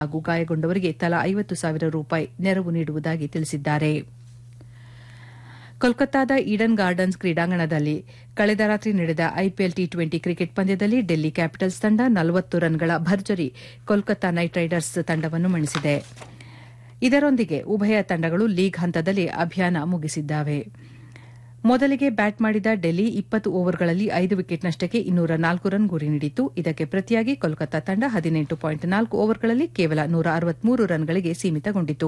ಹಾಗೂ ಗಾಯಗೊಂಡವರಿಗೆ ತಲಾ ಐವತ್ತು ಸಾವಿರ ರೂಪಾಯಿ ನೆರವು ನೀಡುವುದಾಗಿ ತಿಳಿಸಿದ್ದಾರೆ ಕೋಲ್ಕತ್ತಾದ ಈಡನ್ ಗಾರ್ಡನ್ಸ್ ಕ್ರೀಡಾಂಗಣದಲ್ಲಿ ಕಳೆದ ರಾತ್ರಿ ನಡೆದ ಐಪಿಎಲ್ ಟಿ ಟ್ವೆಂಟಿ ಕ್ರಿಕೆಟ್ ಪಂದ್ಯದಲ್ಲಿ ಡೆಲ್ಲಿ ಕ್ಯಾಪಿಟಲ್ಸ್ ತಂಡ ನಲವತ್ತು ರನ್ಗಳ ಭರ್ಜರಿ ಕೋಲ್ಕತ್ತಾ ನೈಟ್ ರೈಡರ್ಸ್ ತಂಡವನ್ನು ಮಣಿಸಿದೆ ಇದರೊಂದಿಗೆ ಉಭಯ ತಂಡಗಳು ಲೀಗ್ ಹಂತದಲ್ಲಿ ಅಭಿಯಾನ ಮುಗಿಸಿದ್ದಾವೆ ಮೊದಲಿಗೆ ಬ್ಯಾಟ್ ಮಾಡಿದ ಡೆಲ್ಲಿ ಇಪ್ಪತ್ತು ಓವರ್ಗಳಲ್ಲಿ ಐದು ವಿಕೆಟ್ನಷ್ಟಕ್ಕೆ ಇನ್ನೂರ ನಾಲ್ಕು ರನ್ ಗುರಿ ನೀಡಿತ್ತು ಇದಕ್ಕೆ ಪ್ರತಿಯಾಗಿ ಕೋಲ್ಕತ್ತಾ ತಂಡ ಹದಿನೆಂಟು ಪಾಯಿಂಟ್ ನಾಲ್ಕು ಓವರ್ಗಳಲ್ಲಿ ಕೇವಲ ನೂರ ಅರವತ್ಮೂರು ರನ್ಗಳಿಗೆ ಸೀಮಿತಗೊಂಡಿತು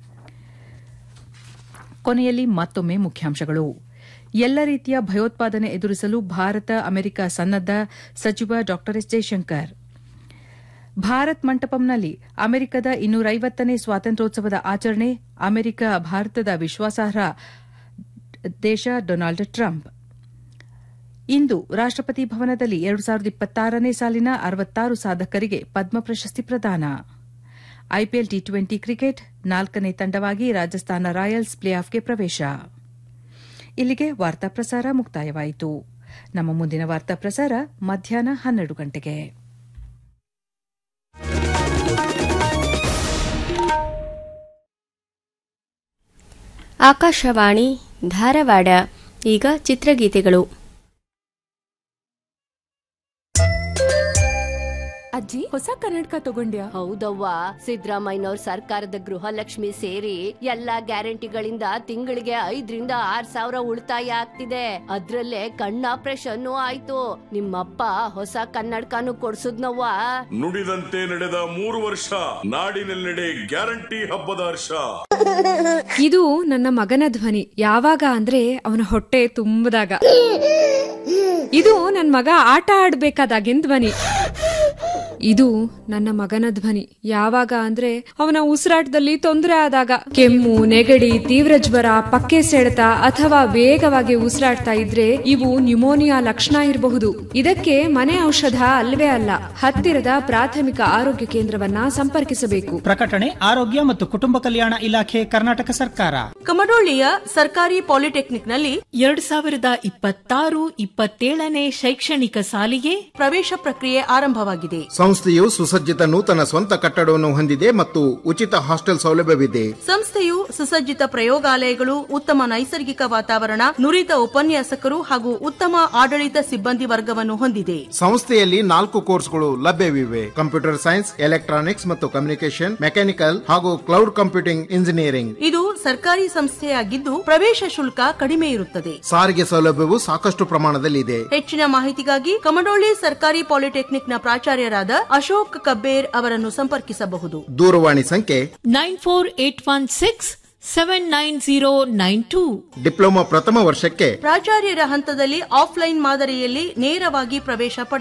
ಕೊನೆಯಲ್ಲಿ ಮತ್ತೊಮ್ಮೆ ಮುಖ್ಯಾಂಶಗಳು ಎಲ್ಲ ರೀತಿಯ ಭಯೋತ್ಪಾದನೆ ಎದುರಿಸಲು ಭಾರತ ಅಮೆರಿಕ ಸನ್ನದ್ದ ಸಚಿವ ಡಾ ಎಸ್ ಜೈಶಂಕರ್ ಭಾರತ್ ಮಂಟಪಂನಲ್ಲಿ ಅಮೆರಿಕದ ಇನ್ನೂರೈವತ್ತನೇ ಸ್ವಾತಂತ್ರ್ಯೋತ್ಸವದ ಆಚರಣೆ ಅಮೆರಿಕ ಭಾರತದ ವಿಶ್ವಾಸಾರ್ಹ ದೇಶ ಡೊನಾಲ್ಡ್ ಟ್ರಂಪ್ ಇಂದು ರಾಷ್ಟಪತಿ ಭವನದಲ್ಲಿ ಎರಡು ಸಾವಿರದ ಇಪ್ಪತ್ತಾರನೇ ಸಾಲಿನ ಅರವತ್ತಾರು ಸಾಧಕರಿಗೆ ಪದ್ಮ ಪ್ರಶಸ್ತಿ ಪ್ರದಾನ ಐಪಿಎಲ್ ಟಿ ಟ್ವೆಂಟಿ ಕ್ರಿಕೆಟ್ ನಾಲ್ಕನೇ ತಂಡವಾಗಿ ರಾಜಸ್ಥಾನ ರಾಯಲ್ಸ್ ಪ್ಲೇ ಆಫ್ಗೆ ಪ್ರವೇಶ ಇಲ್ಲಿಗೆ ವಾರ್ತಾ ಪ್ರಸಾರ ಮುಕ್ತಾಯವಾಯಿತು ನಮ್ಮ ಮುಂದಿನ ವಾರ್ತಾ ಪ್ರಸಾರ ಮಧ್ಯಾಹ್ನ ಹನ್ನೆರಡು ಗಂಟೆಗೆ ಆಕಾಶವಾಣಿ ಧಾರವಾಡ ಈಗ ಚಿತ್ರಗೀತೆಗಳು ಅಜ್ಜಿ ಹೊಸ ಕನ್ನಡಕ ತಗೊಂಡ್ಯಾ ಹೌದವ್ವ ಸಿದ್ದರಾಮಯ್ಯನವ್ರ ಸರ್ಕಾರದ ಗೃಹಲಕ್ಷ್ಮಿ ಸೇರಿ ಎಲ್ಲಾ ಗ್ಯಾರಂಟಿಗಳಿಂದ ತಿಂಗಳಿಗೆ ಐದರಿಂದ ಆರ್ ಸಾವಿರ ಉಳಿತಾಯ ಆಗ್ತಿದೆ ಅದ್ರಲ್ಲೇ ಕಣ್ಣ ಆಪರೇಷನ್ ಆಯ್ತು ನಿಮ್ಮಪ್ಪ ಹೊಸ ಕನ್ನಡಕನು ಕೊಡ್ಸುದ್ನವ್ವ ನುಡಿದಂತೆ ನಡೆದ ಮೂರು ವರ್ಷ ನಾಡಿನೆಲ್ಲೆಡೆ ಗ್ಯಾರಂಟಿ ಹಬ್ಬದ ಹರ್ಷ ಇದು ನನ್ನ ಮಗನ ಧ್ವನಿ ಯಾವಾಗ ಅಂದ್ರೆ ಅವನ ಹೊಟ್ಟೆ ತುಂಬದಾಗ ಇದು ನನ್ನ ಮಗ ಆಟ ಆಡ್ಬೇಕಾದಾಗಿನ ಧ್ವನಿ ಇದು ನನ್ನ ಮಗನ ಧ್ವನಿ ಯಾವಾಗ ಅಂದ್ರೆ ಅವನ ಉಸಿರಾಟದಲ್ಲಿ ತೊಂದರೆ ಆದಾಗ ಕೆಮ್ಮು ನೆಗಡಿ ತೀವ್ರ ಜ್ವರ ಪಕ್ಕೆ ಸೆಳೆತ ಅಥವಾ ವೇಗವಾಗಿ ಉಸಿರಾಡ್ತಾ ಇದ್ರೆ ಇವು ನ್ಯುಮೋನಿಯಾ ಲಕ್ಷಣ ಇರಬಹುದು ಇದಕ್ಕೆ ಮನೆ ಔಷಧ ಅಲ್ವೇ ಅಲ್ಲ ಹತ್ತಿರದ ಪ್ರಾಥಮಿಕ ಆರೋಗ್ಯ ಕೇಂದ್ರವನ್ನ ಸಂಪರ್ಕಿಸಬೇಕು ಪ್ರಕಟಣೆ ಆರೋಗ್ಯ ಮತ್ತು ಕುಟುಂಬ ಕಲ್ಯಾಣ ಇಲಾಖೆ ಕರ್ನಾಟಕ ಸರ್ಕಾರ ಕಮಡೋಳ್ಳಿಯ ಸರ್ಕಾರಿ ಪಾಲಿಟೆಕ್ನಿಕ್ನಲ್ಲಿ ಎರಡ್ ಸಾವಿರದ ಇಪ್ಪತ್ತಾರು ಇಪ್ಪತ್ತೇಳನೇ ಶೈಕ್ಷಣಿಕ ಸಾಲಿಗೆ ಪ್ರವೇಶ ಪ್ರಕ್ರಿಯೆ ಆರಂಭವಾಗಿದೆ ಸಂಸ್ಥೆಯು ಸುಸಜ್ಜಿತ ನೂತನ ಸ್ವಂತ ಕಟ್ಟಡವನ್ನು ಹೊಂದಿದೆ ಮತ್ತು ಉಚಿತ ಹಾಸ್ಟೆಲ್ ಸೌಲಭ್ಯವಿದೆ ಸಂಸ್ಥೆಯು ಸುಸಜ್ಜಿತ ಪ್ರಯೋಗಾಲಯಗಳು ಉತ್ತಮ ನೈಸರ್ಗಿಕ ವಾತಾವರಣ ನುರಿತ ಉಪನ್ಯಾಸಕರು ಹಾಗೂ ಉತ್ತಮ ಆಡಳಿತ ಸಿಬ್ಬಂದಿ ವರ್ಗವನ್ನು ಹೊಂದಿದೆ ಸಂಸ್ಥೆಯಲ್ಲಿ ನಾಲ್ಕು ಕೋರ್ಸ್ಗಳು ಲಭ್ಯವಿವೆ ಕಂಪ್ಯೂಟರ್ ಸೈನ್ಸ್ ಎಲೆಕ್ಟ್ರಾನಿಕ್ಸ್ ಮತ್ತು ಕಮ್ಯುನಿಕೇಶನ್ ಮೆಕ್ಯಾನಿಕಲ್ ಹಾಗೂ ಕ್ಲೌಡ್ ಕಂಪ್ಯೂಟಿಂಗ್ ಇಂಜಿನಿಯರಿಂಗ್ ಇದು ಸರ್ಕಾರಿ ಸಂಸ್ಥೆಯಾಗಿದ್ದು ಪ್ರವೇಶ ಶುಲ್ಕ ಕಡಿಮೆ ಇರುತ್ತದೆ ಸಾರಿಗೆ ಸೌಲಭ್ಯವು ಸಾಕಷ್ಟು ಪ್ರಮಾಣದಲ್ಲಿದೆ ಹೆಚ್ಚಿನ ಮಾಹಿತಿಗಾಗಿ ಕಮಡೋಳ್ಳಿ ಸರ್ಕಾರಿ ಪಾಲಿಟೆಕ್ನಿಕ್ನ ಪ್ರಾಚಾರ್ಯರಾದ ಅಶೋಕ್ ಕಬ್ಬೇರ್ ಅವರನ್ನು ಸಂಪರ್ಕಿಸಬಹುದು ದೂರವಾಣಿ ಸಂಖ್ಯೆ nine four eight one six seven nine zero nine two diploma ಪ್ರಥಮ ವರ್ಷಕ್ಕೆ ಪ್ರಾಚಾರ್ಯರ ಹಂತದಲ್ಲಿ ಆಫ್ಲೈನ್ ಮಾದರಿಯಲ್ಲಿ ನೇರವಾಗಿ ಪ್ರವೇಶ ಪಡೆಯಬಹುದು